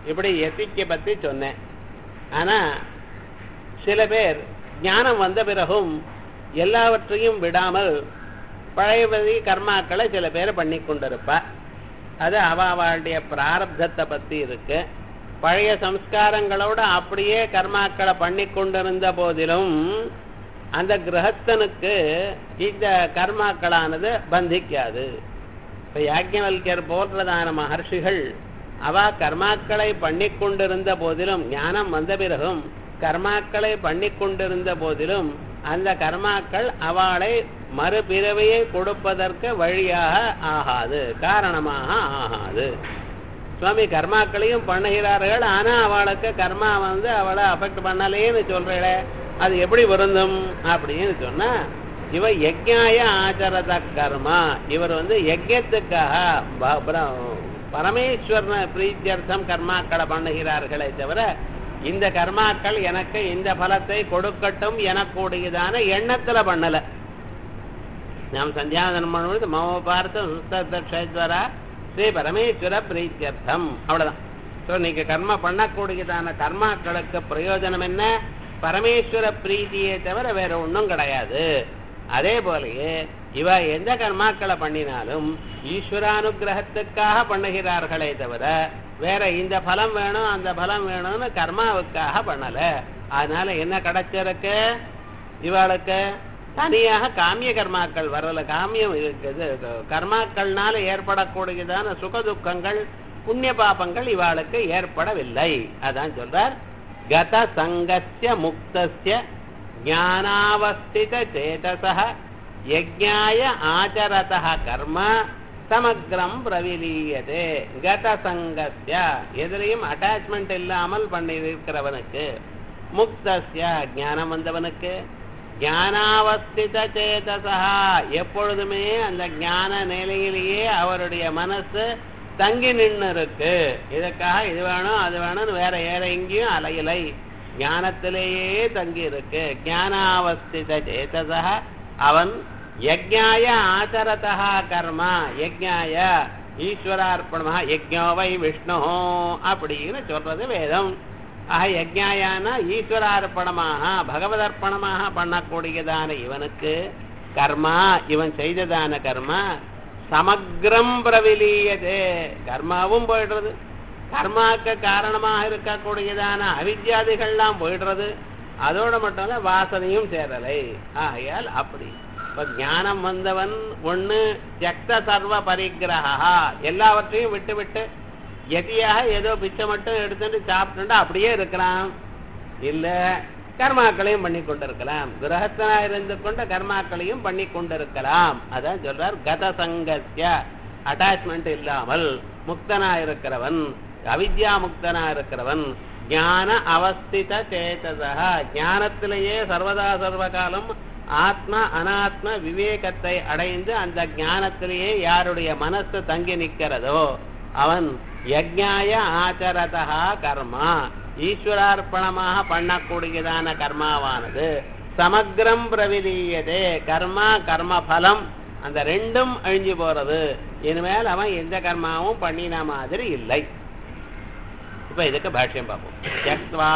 இப்படி எத்திக்கை பத்தி சொன்னேன் ஆனா சில பேர் ஞானம் வந்த பிறகும் எல்லாவற்றையும் விடாமல் பழையபடி கர்மாக்களை சில பேர் பண்ணி கொண்டிருப்பா அது அவ அவளுடைய பிராரப்தத்தை பத்தி இருக்கு பழைய சம்ஸ்காரங்களோட அப்படியே கர்மாக்களை பண்ணி கொண்டிருந்த போதிலும் அந்த கிரகஸ்தனுக்கு இந்த கர்மாக்களானது பந்திக்காது இப்ப யாஜ்ஞவல்யர் போன்றதான மகர்ஷிகள் அவ கர்மாக்களை பண்ணி கொண்டிருந்த போதிலும் ஞானம் வந்த பிறகும் கர்மாக்களை பண்ணி கொண்டிருந்த போதிலும் அந்த கர்மாக்கள் அவளை மறுபிறவையை கொடுப்பதற்கு வழியாக ஆகாது காரணமாக ஆகாது சுவாமி கர்மாக்களையும் பண்ணுகிறார்கள் ஆனா அவளுக்கு கர்மா வந்து அவளை அஃபெக்ட் பண்ணலேன்னு சொல்றேள அது எப்படி வருந்தும் அப்படின்னு சொன்னா இவ யஜ்ஞாய ஆச்சரத கர்மா இவர் வந்து யஜ்யத்துக்காக ப- பிர- பரமேஸ்வரன பிரீத்தியர்த்தம் கர்மாக்களை பண்ணுகிறார்களே தவிர இந்த கர்மாக்கள் எனக்கு இந்த பலத்தை கொடுக்கட்டும் எனக்கூடியதான எண்ணத்துல பண்ணல நாம் சந்தியாவதனம் பண்ணும்போது மம பார்த்த சுஸ்தரா ஸ்ரீ பரமேஸ்வர பிரீத்தியர்த்தம் அவ்வளவுதான் ஸோ நீங்க கர்ம பண்ணக்கூடியதான கர்மாக்களுக்கு பிரயோஜனம் என்ன பரமேஸ்வர பிரீதியே தவிர வேற ஒண்ணும் கிடையாது அதே போலயே இவ எந்த கர்மாக்களை பண்ணினாலும் ஈஸ்வரானுகிரகத்துக்காக பண்ணுகிறார்களே தவிர வேற இந்த பலம் வேணும் அந்த பலம் வேணும்னு கர்மாவுக்காக பண்ணல அதனால என்ன கிடைச்சிருக்கு இவளுக்கு தனியாக காமிய கர்மாக்கள் வரல காமியம் இருக்குது கர்மாக்கள்னால ஏற்படக்கூடியதான சுக துக்கங்கள் புண்ணிய பாபங்கள் இவாளுக்கு ஏற்படவில்லை அதான் சொல்றார் கத சங்கஸ்ய முக்தஸ்ய ஞானாவஸ்தித சேதசः யஜ்ஞாய ஆச்சரதः கர்ம சமக்ரம் பிரவிலீயதே கத சங்கஸ்ய எதிலையும் அட்டாச்மெண்ட் இல்லாமல் பண்ணியிருக்கிறவனுக்கு முக்தஸ்ய ஞானம் வந்தவனுக்கு ஞானாவஸ்தித சேதசா எப்பொழுதுமே அந்த ஞான நிலையிலேயே அவருடைய மனசு தங்கி நின்று இருக்கு இதுக்காக இது வேணும் அது வேணும்னு வேற வேற எங்கேயும் அலையலை ஞானத்திலேயே தங்கி இருக்கு ஞானாவஸ்தித சேதசா அவன் யஜ்ஞாய ஆச்சரதா கர்மா யஜ்ஞாய ஈஸ்வரார்ப்பணமா யஜ்ஞோ வை விஷ்ணு அப்படின்னு சொல்றது வேதம் ஆக யஜ்ஞாயான ஈஸ்வரார்ப்பணமாக பகவதர்ப்பணமாக பண்ணக்கூடியதான இவனுக்கு கர்மா இவன் செய்ததான கர்மா சமக்ரம் பிரவிலீயதே கர்மாவும் போயிடுறது கர்மாக்கு காரணமாக இருக்கக்கூடியதான அவித்யாதிகள்லாம் போயிடுறது அதோட மட்டும் இல்ல வாசனையும் சேரலை ஆகையால் அப்படி இப்ப ஞானம் வந்தவன் ஒண்ணு தியக்த சர்வ பரிகிரகா எல்லாவற்றையும் விட்டு விட்டு எதியாக ஏதோ பிச்சை மட்டும் எடுத்துட்டு சாப்பிட்டுட்டு அப்படியே இருக்கிறான் இல்ல கர்மாக்களையும் பண்ணி கொண்டிருக்கலாம் கிரகஸ்தனா இருந்து கொண்ட கர்மாக்களையும் பண்ணி கொண்டிருக்கலாம் அதான் சொல்றார் கத சங்கஸ்ய அட்டாச்மெண்ட் இல்லாமல் முக்தனா இருக்கிறவன் அவித்யா முக்தனா இருக்கிறவன் ஞான அவஸ்தித சேதசா ஞானத்திலேயே சர்வதா சர்வகாலம் ஆத்ம அனாத்ம விவேகத்தை அடைந்து அந்த ஞானத்திலேயே யாருடைய மனசு தங்கி நிற்கிறதோ அவன் யஜ்ஞாய ஆச்சரதா கர்மா ஈஸ்வரார்ப்பணமாக பண்ணக்கூடியதான கர்மாவானது சமக்ரம் பிரவிலீயதே கர்மா கர்ம பலம் அந்த ரெண்டும் அழிஞ்சு போறது இனிமேல் அவன் எந்த கர்மாவும் பண்ணின மாதிரி இல்லை இப்ப இதுக்கு பாஷ்யம் பார்ப்போம் யக்வா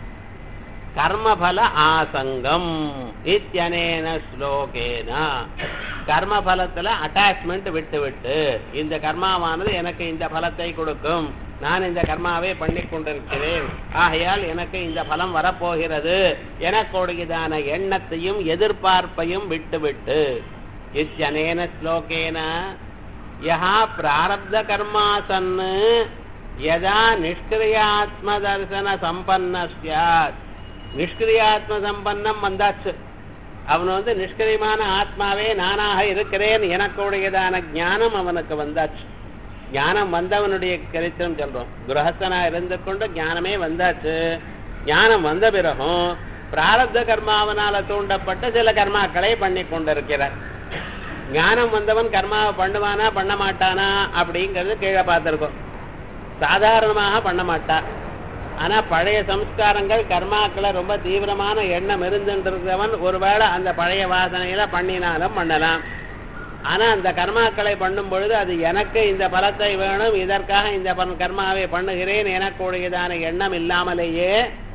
கர்மபல ஆசங்கம் இத்தியனேன ஸ்லோகேன கர்மபலத்துல அட்டாச்மெண்ட் விட்டு விட்டு இந்த கர்மாவானது எனக்கு இந்த பலத்தை கொடுக்கும் நான் இந்த கர்மாவை பண்ணி கொண்டிருக்கிறேன் ஆகையால் எனக்கு இந்த பலம் வரப்போகிறது எனக்கூடியதான எண்ணத்தையும் எதிர்பார்ப்பையும் விட்டுவிட்டு இத்தியனேன ஸ்லோகேன யஹா பிராரப்த கர்மாசன்னு யதா நிஷ்கிரியாத்ம தர்சன சம்பன்ன சியாத் நிஷ்கிரியாத்ம சம்பன்னம் வந்தாச்சு அவன் வந்து நிஷ்கிரியமான ஆத்மாவே நானாக இருக்கிறேன் எனக்குடையதான ஞானம் அவனுக்கு வந்தாச்சு ஞானம் வந்தவனுடைய சரித்திரம் சொல்றோம் குரஹஸ்தனா இருந்து கொண்டு ஞானமே வந்தாச்சு ஞானம் வந்த பிறகும் பிராரப்த கர்மாவனால தூண்டப்பட்ட சில கர்மாக்களை பண்ணி கொண்டிருக்கிறார் ஞானம் வந்தவன் கர்மாவை பண்ணுவானா பண்ண மாட்டானா அப்படிங்கிறது கீழே பார்த்திருக்கோம் சாதாரணமாக பண்ண மாட்டா ஆனா பழைய சம்ஸ்காரங்கள் கர்மாக்களை ரொம்ப தீவிரமான எண்ணம் இருந்துன்றவன் ஒருவேளை அந்த பழைய வாசனையில பண்ணினாலும் பண்ணலாம் ஆனா அந்த கர்மாக்களை பண்ணும் பொழுது அது எனக்கு இந்த பலத்தை வேணும் இதற்காக இந்த பன்- கர்மாவை பண்ணுகிறேன் எனக்குடையதான எண்ணம் இல்லாமலேயே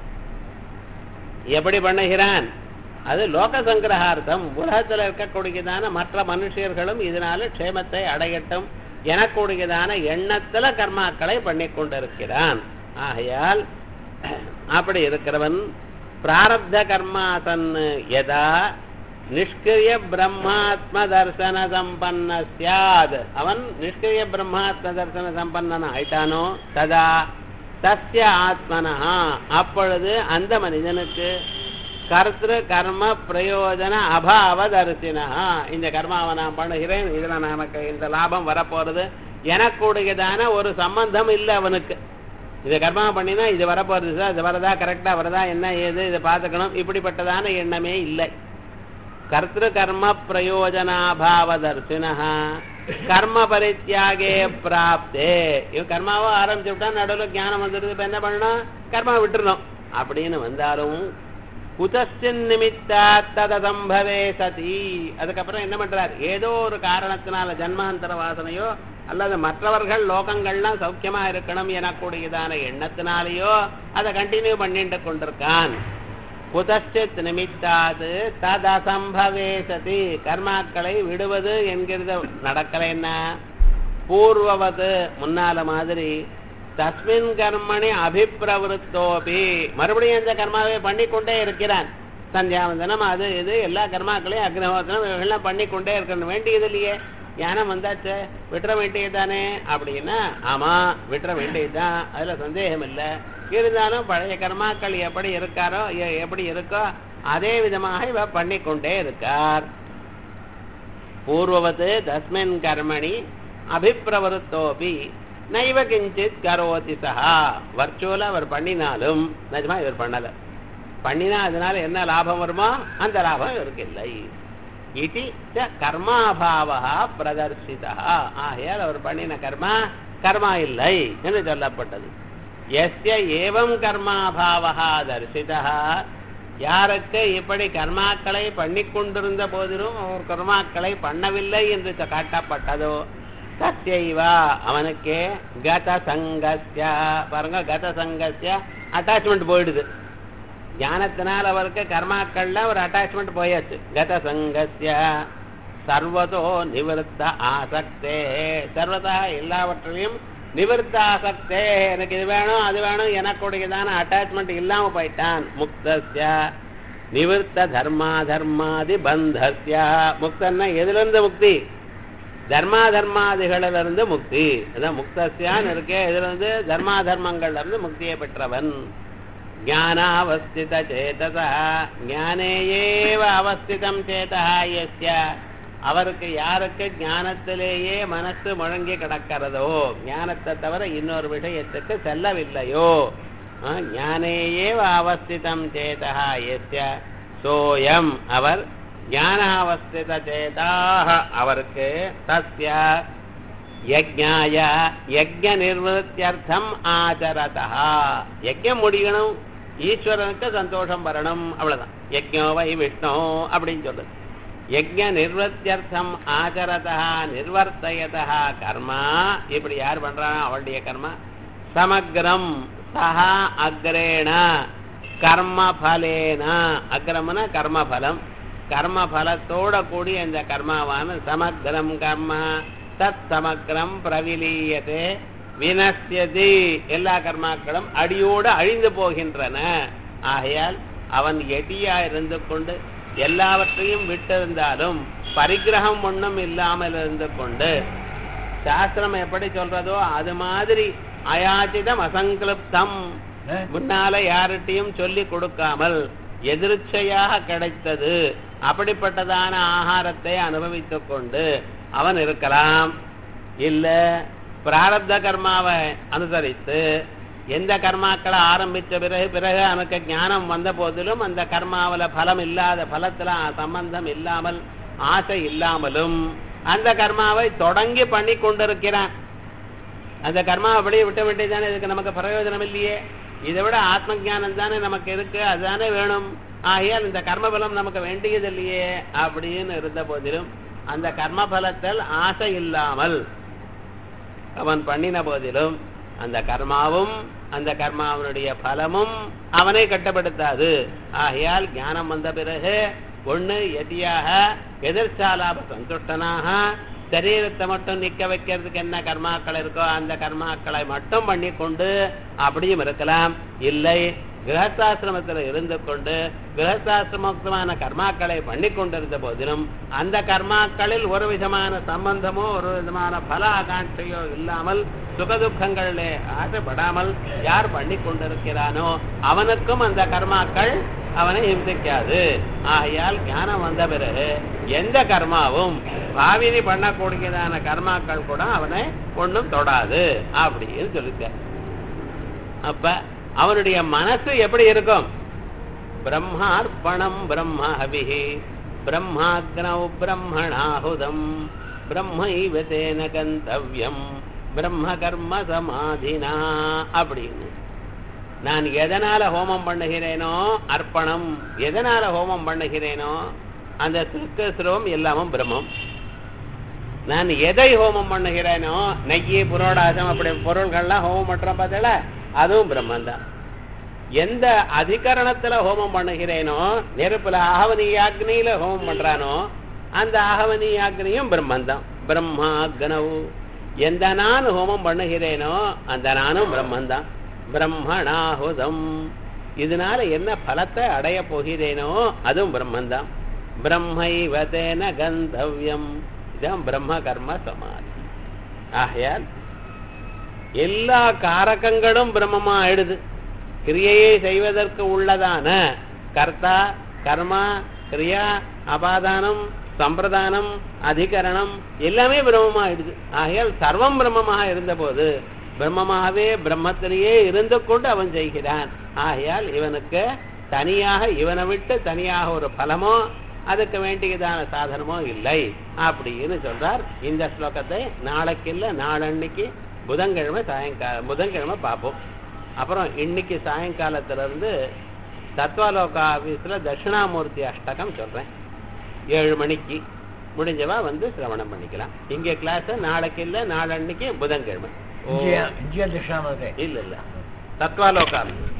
எப்படி பண்ணுகிறான் அது லோக சங்கிரகார்த்தம் உலகத்தில் இருக்கக்கூடியதான மற்ற மனுஷர்களும் இதனால க்ஷேமத்தை அடையட்டும் எனக்குடையதான எண்ணத்துல கர்மாக்களை பண்ணி கொண்டிருக்கிறான் ஆகையால் அப்படி இருக்கிறவன் பிராரப்த கர்மா தன் யதா நிஷ்கிரிய பிரம்மாத்ம தர்சன சம்பன்ன சியாத் அவன் நிஷ்கிரிய பிரம்மாத்ம தர்சன சம்பன்னன் ஆயிட்டானோ ததா தஸ்ய ஆத்மனஹா அப்பொழுது அந்த மனிதனுக்கு கர்த்திரு கர்ம பிரயோஜன அபாவ தரிசினா இந்த கர்மாவை நான் பண்ணுகிறேன் இதுல நமக்கு இந்த லாபம் வரப்போறது எனக்குடையதான ஒரு சம்பந்தம் இல்லை அவனுக்கு இதை கர்மா பண்ணினா இது வரப்போறது சார் இது வரதா கரெக்டா வரதா என்ன ஏது இதை பார்த்துக்கணும் இப்படிப்பட்டதான எண்ணமே இல்லை கர்த்திரு கர்ம பிரயோஜனாபாவ தர்சினா கர்ம பரித்தியாகே பிராப்தே இவன் கர்மாவை ஆரம்பிச்சு விட்டா நடுவில் ஞானம் வந்துடுது இப்ப என்ன பண்ணணும் கர்மா விட்டுறணும் அப்படின்னு வந்தாலும் குதஸ்டின் நிமித்தா தத சம்பவே சதி அதுக்கப்புறம் என்ன பண்றார் ஏதோ ஒரு காரணத்தினால ஜன்மாந்தர வாசனையோ அல்லது மற்றவர்கள் லோகங்கள்லாம் சௌக்கியமா இருக்கணும் எனக்கூடியதான எண்ணத்தினாலேயோ அதை கண்டினியூ பண்ணிட்டு கொண்டிருக்கான் குதச்சித் நிமித்தாது ததசம்பவே சதி கர்மாக்களை விடுவது என்கிறது நடக்கலைன்னா பூர்வவது முன்னால மாதிரி தஸ்மின் கர்மணி அபிப்பிரவருத்தோபி மறுபடியும் இந்த கர்மாவை பண்ணிக்கொண்டே இருக்கிறான் சந்தியாவந்தனம் அது இது எல்லா கர்மாக்களையும் அக்னஹோத்திரம் இவைகள்லாம் பண்ணிக்கொண்டே இருக்கணும் வேண்டியது இல்லையே ஞானம் வந்தாச்சே விட்டுற வேண்டியதுதானே அப்படின்னா ஆமா விட்டுற வேண்டியதுதான் அதுல சந்தேகம் இல்லை இருந்தாலும் பழைய கர்மாக்கள் எப்படி இருக்காரோ எ- எப்படி இருக்கோ அதே விதமாக இவ பண்ணிக்கொண்டே இருக்கார் பூர்வவத் தஸ்மின் கர்மணி அபிப்பிரவருத்தோபி நைவ கிஞ்சித் கரோதி சஹா வர்ச்சுவலா அவர் பண்ணினாலும் நிஜமா இவர் பண்ணல பண்ணினா அதனால என்ன லாபம் வருமோ அந்த லாபம் இவருக்கு இல்லை இது கர்மாபாவா பிரதர்சிதா ஆகையால் அவர் பண்ணின கர்மா கர்மா இல்லை என்று சொல்லப்பட்டது எஸ்ய ஏவம் கர்மாபாவா தரிசிதா யாருக்கு இப்படி கர்மாக்களை பண்ணிக் கொண்டிருந்த போதிலும் அவர் கர்மாக்களை பண்ணவில்லை என்று காட்டப்பட்டதோ தஸ்யைவா அவனுக்கே கத சங்கஸ்ய பாருங்க கத சங்கஸ்ய அட்டாச்மெண்ட் போயிடுது ஞானத்தினால் அவருக்கு கர்மாக்கள்ல ஒரு அட்டாச்மெண்ட் போயாச்சு கத சங்கஸ்ய சர்வதோ நிவர்த்த ஆசக்தே சர்வதா எல்லாவற்றையும் நிவர்த்த ஆசக்தே எனக்கு இது வேணும் அது வேணும் எனக்குடையதான அட்டாச்மெண்ட் இல்லாம போயிட்டான் முக்தஸ்ய நிவர்த்த தர்மா தர்மாதி பந்தஸ்ய முக்தன்னா எதுல இருந்து முக்தி தர்மா தர்மாதிகளில இருந்து முக்தி அதான் முக்தஸ்யான்னு இருக்கே இதுல இருந்து தர்மா தர்மங்கள்ல இருந்து முக்தியை பெற்றவன் ஞானாவஸ்தித சேதசா ஞானேயேவ அவஸ்திதம் சேதா யஸ்ய அவருக்கு யாருக்கு ஞானத்திலேயே மனசு முழங்கி கிடக்கிறதோ ஞானத்தை தவிர இன்னொரு விஷயத்துக்கு செல்லவில்லையோ ஆ, ஞானேயேவ அவஸ்திதம் சேதா யஸ்ய சோயம் அவர் ஞானாவஸ்தித சேதாக அவருக்கு தஸ்ய யஜ்ஞாய யஜ்ஞ நிர்வத்தியர்த்தம் ஆச்சரதா யஜ்ஞம் முடியணும் ஈஸ்வரனுக்கு சந்தோஷம் வரணும் அவ்வளவுதான் யஜ்ஞோ வை விஷ்ணு அப்படின்னு சொல்லுது யஜ்ஞ நிர்வத்தியர்த்தம் ஆச்சரதா நிர்வர்த்தயதா கர்மா இப்படி யார் பண்றானோ அவளுடைய கர்மா சமக்ரம் சஹா அக்ரேண கர்மபலேன அக்ரமன கர்மபலம் கர்மபலத்தோட கூடிய இந்த கர்மாவான சமக்ரம் கர்ம தத் சமக்ரம் பிரவிலீயதே வினசியதி எல்லா கர்மாக்களும் அடியோடு அழிந்து போகின்றன ஆகையால் அவன் எடியா இருந்து கொண்டு எல்லாவற்றையும் விட்டிருந்தாலும் பரிகிரகம் ஒண்ணும் இல்லாமல் இருந்து கொண்டு சாஸ்திரம் எப்படி சொல்றதோ அது மாதிரி அயாச்சிதம் அசங்கிருப்தம் முன்னால யார்கிட்டையும் சொல்லி கொடுக்காமல் எதிர்ச்சையாக கிடைத்தது அப்படிப்பட்டதான ஆகாரத்தை அனுபவித்துக் கொண்டு அவன் இருக்கலாம் இல்ல பிராரப்த கர்மாவை அனுசரித்து எந்த கர்மாக்களை ஆரம்பிச்ச பிறகு பிறகு அவனுக்கு ஞானம் வந்த போதிலும் அந்த கர்மாவில பலம் இல்லாத பலத்துல சம்பந்தம் இல்லாமல் ஆசை இல்லாமலும் அந்த கர்மாவை தொடங்கி பண்ணி கொண்டிருக்கிறான் அந்த கர்மா அப்படியே விட்ட வேண்டியதானே இதுக்கு நமக்கு பிரயோஜனம் இல்லையே இதை விட ஆத்ம ஞானம் தானே நமக்கு இருக்கு அதுதானே வேணும் ஆகையால் இந்த கர்மபலம் நமக்கு வேண்டியது இல்லையே அப்படின்னு இருந்த போதிலும் அந்த கர்மபலத்தில் ஆசை இல்லாமல் அவன் பண்ணின போதிலும் அந்த கர்மாவும் அந்த கர்மாவனுடைய பலமும் அவனை கட்டுப்படுத்தாது ஆகையால் ஞானம் வந்த பிறகு ஒண்ணு எதியாக எதிர்ச்சாலாப சந்துஷ்டனாக சரீரத்தை மட்டும் நிக்க வைக்கிறதுக்கு என்ன கர்மாக்கள் இருக்கோ அந்த கர்மாக்களை மட்டும் பண்ணி கொண்டு அப்படியும் இருக்கலாம் இல்லை கிரகஸ்தாசிரமத்தில் இருந்து கொண்டு கிரகஸ்தாசிரமமான கர்மாக்களை பண்ணி கொண்டிருந்த போதிலும் அந்த கர்மாக்களில் ஒரு விதமான சம்பந்தமோ ஒரு விதமான பல ஆகாட்சையோ இல்லாமல் சுகதுக்கங்களிலே ஆசைப்படாமல் யார் பண்ணி கொண்டிருக்கிறானோ அவனுக்கும் அந்த கர்மாக்கள் அவனை ஹிம்சிக்காது ஆகையால் ஞானம் வந்த பிறகு எந்த கர்மாவும் பாவினி பண்ணக்கூடியதான கர்மாக்கள் கூட அவனை ஒன்றும் தொடாது அப்படின்னு சொல்லிட்டார் அப்ப அவனுடைய மனசு எப்படி இருக்கும் பிரம்மார்ப்பணம் பிரம்மஹவிஹி பிரம்மாக்னௌ பிரம்மணாஹுதம் பிரம்மைவ தேன கந்தவ்யம் பிரம்ம கர்ம சமாதினா அப்படின்னு நான் எதனால ஹோமம் பண்ணுகிறேனோ அர்ப்பணம் எதனால ஹோமம் பண்ணுகிறேனோ அந்த சிற்கு சிரவம் எல்லாமும் பிரம்மம் நான் எதை ஹோமம் பண்ணுகிறேனோ நெய்யி புரோடாசம் அப்படி பொருள்கள்லாம் ஹோமம் பண்றோம் பார்த்தல அதுவும் பிரம்மன் தான் எந்த அதிகரணத்துல ஹோமம் பண்ணுகிறேனோ நெருப்புல ஆகவனியாக்னியில ஹோமம் பண்றானோ அந்த ஆகவனியாக்னியும் பிரம்மன் தான் பிரம்மாக்னவு எந்த நான் ஹோமம் பண்ணுகிறேனோ அந்த நானும் பிரம்மன் தான் பிரம்மணாஹுதம் இதனால என்ன பலத்தை அடைய போகிறேனோ அதுவும் பிரம்மன் தான் பிரம்மைவதேன கந்தவ்யம் இதான் பிரம்ம கர்ம சமாதி ஆகையால் எல்லா காரகங்களும் பிரம்மமா ஆயிடுது கிரியையை செய்வதற்கு உள்ளதான கர்த்தா கர்மா கிரியா அபாதானம் சம்பிரதானம் அதிகரணம் எல்லாமே பிரம்மமா ஆயிடுது ஆகையால் சர்வம் பிரம்மமாக இருந்தபோது பிரம்மமாகவே பிரம்மத்திலேயே இருந்து கொண்டு அவன் செய்கிறான் ஆகையால் இவனுக்கு தனியாக இவனை விட்டு தனியாக ஒரு பலமோ அதுக்கு வேண்டியதான சாதனமோ இல்லை அப்படின்னு சொல்றார் இந்த ஸ்லோகத்தை நாளைக்கு இல்லை நாளன்னைக்கு புதன்கிழமை சாயங்காலம் புதன்கிழமை பார்ப்போம் அப்புறம் இன்னைக்கு சாயங்காலத்துல இருந்து தத்வாலோகா ஆபீஸ்ல தட்சிணாமூர்த்தி அஷ்டகம் சொல்றேன் ஏழு மணிக்கு முடிஞ்சவா வந்து சிரவணம் பண்ணிக்கலாம் இங்க கிளாஸ் நாளைக்கு இல்லை நாளன்னைக்கு புதன்கிழமை ஓ இந்தியா இந்தியா தட்சிணாமூர்த்தி இல்ல இல்ல தத்வாலோகா